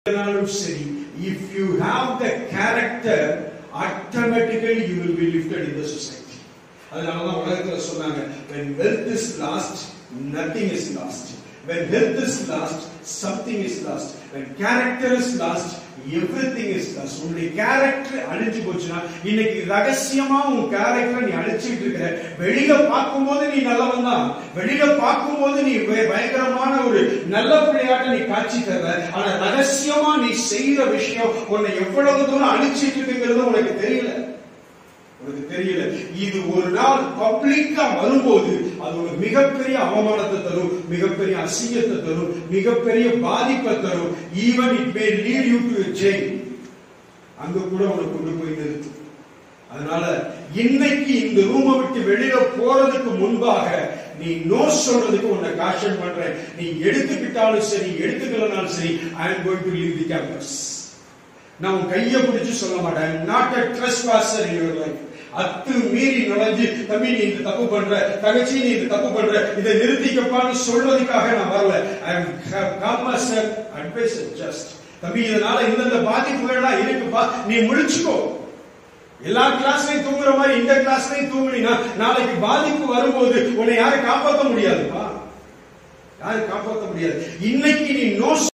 எதனாலும் சரி if you have the character automatically you will be lifted in the society அதனால தான் உலகத்துல சொன்னாங்க when wealth is lost nothing is lost when health is lost something is lost when character is lost everything is lost உன்னுடைய character அழிஞ்சு போச்சுன்னா இன்னைக்கு ரகசியமா உன் கேரக்டர் நீ அழிச்சிட்டு இருக்கிற வெளியில பார்க்கும்போது நீ நல்லவன் தான் வெளியில பார்க்கும்போது நீ பய- பயங்கரமான ஒரு நல்ல பிள்ளையாட்ட நீ காட்சி தர்ற ஆனா ரகசியமா நீ செய்யற விஷயம் உன்னை எவ்வளவு தூரம் அழிச்சிட்டு இருக்குங்கிறது உனக்கு தெரியல உனக்கு தெரியல இது ஒரு நாள் பப்ளிக்கா வரும்போது அது ஒரு மிகப்பெரிய அவமானத்தை தரும் மிகப்பெரிய அசிங்கத்தை தரும் மிகப்பெரிய பாதிப்பை தரும் even it may lead you to jail அங்க கூட உனக்கு கொண்டு போய் நிறுத்தும் அதனால இன்னைக்கு இந்த ரூமை விட்டு வெளியில போறதுக்கு முன்பாக நீ நோ சொல்றதுக்கு உன்னை காஷன் பண்றேன் நீ எடுத்துக்கிட்டாலும் சரி எடுத்துக்கலனாலும் சரி I am going to leave the campus நான் உன் கையை பிடிச்சு சொல்ல மாட்டேன் not a trespasser in your life அத்து மீறி நுழைஞ்சு தம்பி நீ இந்த தப்பு பண்ற தங்கச்சி நீ இந்த தப்பு பண்ற இதை நிறுத்திக்கப்பான்னு சொல்றதுக்காக நான் வரல I am come as advice just தம்பி இதனால இந்தந்த பாதிப்புகள்லாம் இருக்குப்பா நீ முழிச்சுக்கோ எல்லா கிளாஸ்லயும் தூங்குற மாதிரி இந்த கிளாஸ்லயும் தூங்குனீங்கன்னா நாளைக்கு பாதிப்பு வரும்போது உன்னை யாரும் காப்பாற்ற முடியாதுப்பா யாரும் காப்பாற்ற முடியாது இன்னைக்கு நீ நோ